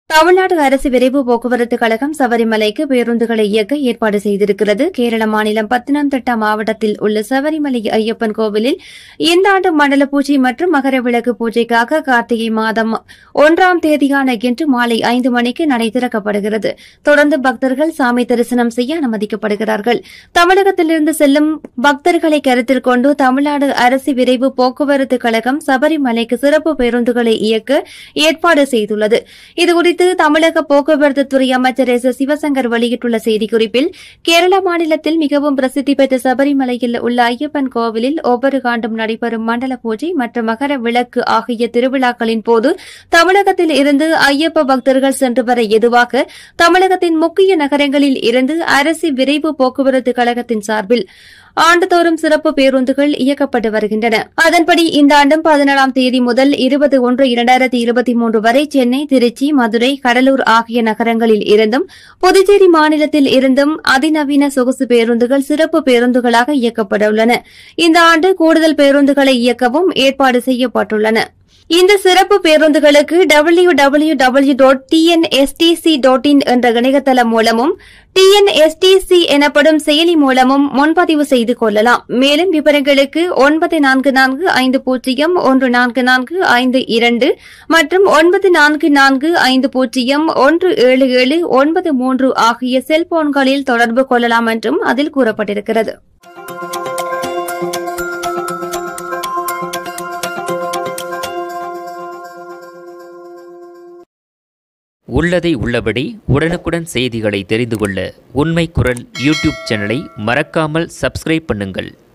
தமிழ்நாடு அரசு விரைவு போக்குவரத்து கழகம் சபரிமலைக்கு பேருந்துகளை இயக்க ஏற்பாடு செய்திருக்கிறது கேரள மாநிலம் பத்தனம்திட்டா மாவட்டத்தில் உள்ள சபரிமலை ஐயப்பன் கோவிலில் இந்த ஆண்டு மண்டல பூஜை மற்றும் மகர விளக்கு பூஜைக்காக கார்த்திகை மாதம் ஒன்றாம் தேதியான இன்று மாலை ஐந்து மணிக்கு நடை திறக்கப்படுகிறது தொடர்ந்து பக்தர்கள் சாமி தரிசனம் செய்ய அனுமதிக்கப்படுகிறார்கள் தமிழகத்திலிருந்து செல்லும் பக்தர்களை கருத்தில் கொண்டு தமிழ்நாடு அரசு விரைவு போக்குவரத்து கழகம் சபரிமலைக்கு சிறப்பு பேருந்துகளை இயக்க ஏற்பாடு செய்துள்ளது இதுகுறித்து தமிழக போக்குவரத்து துறை அமைச்சர் எஸ் சிவசங்கர் வெளியிட்டுள்ள செய்திக்குறிப்பில் கேரள மாநிலத்தில் மிகவும் பிரசித்தி பெற்ற சபரிமலையில் உள்ள ஐயப்பன் கோவிலில் ஒவ்வொரு ஆண்டும் நடைபெறும் மண்டல பூஜை மற்றும் மகர விளக்கு ஆகிய திருவிழாக்களின் போது தமிழகத்தில் இருந்து ஐயப்ப பக்தர்கள் சென்று வர எதுவாக தமிழகத்தின் முக்கிய நகரங்களில் இருந்து அரசு விரைவு போக்குவரத்து கழகத்தின் சார்பில் ஆண்டுதோறும் சிறப்பு பேருந்துகள் இயக்கப்பட்டு வருகின்றன அதன்படி இந்த ஆண்டும் பதினேழாம் தேதி முதல் இருபது ஒன்று இரண்டாயிரத்தி இருபத்தி மூன்று வரை சென்னை திருச்சி மதுரை கடலூர் ஆகிய நகரங்களில் இருந்தும் புதுச்சேரி மாநிலத்தில் இருந்தும் அதிநவீன சொகுசு பேருந்துகள் சிறப்பு பேருந்துகளாக இயக்கப்பட உள்ளன இந்த ஆண்டு கூடுதல் பேருந்துகளை இயக்கவும் ஏற்பாடு செய்யப்பட்டுள்ளன இந்த சிறப்பு பேருந்துகளுக்கு W W W dot TNSTC dot in என்ற இணையதளம் மூலமும் டிஎன்எஸ்டிசி எனப்படும் செயலி மூலமும் முன்பதிவு செய்து கொள்ளலாம் மேலும் விவரங்களுக்கு ஒன்பது நான்கு நான்கு ஐந்து பூஜ்ஜியம் ஒன்று நான்கு நான்கு ஐந்து இரண்டு மற்றும் ஒன்பது நான்கு நான்கு ஐந்து பூஜ்ஜியம் ஒன்று ஏழு ஏழு ஒன்பது மூன்று ஆகிய செல்போன்களில் தொடர்பு கொள்ளலாம் என்றும் அதில் கூறப்பட்டிருக்கிறது உள்ளதை உள்ளபடி உடனுக்குடன் செய்திகளை தெரிந்து கொள்ள உண்மை குரல் யூடியூப் சேனலை மறக்காமல் சப்ஸ்கிரைப் பண்ணுங்கள்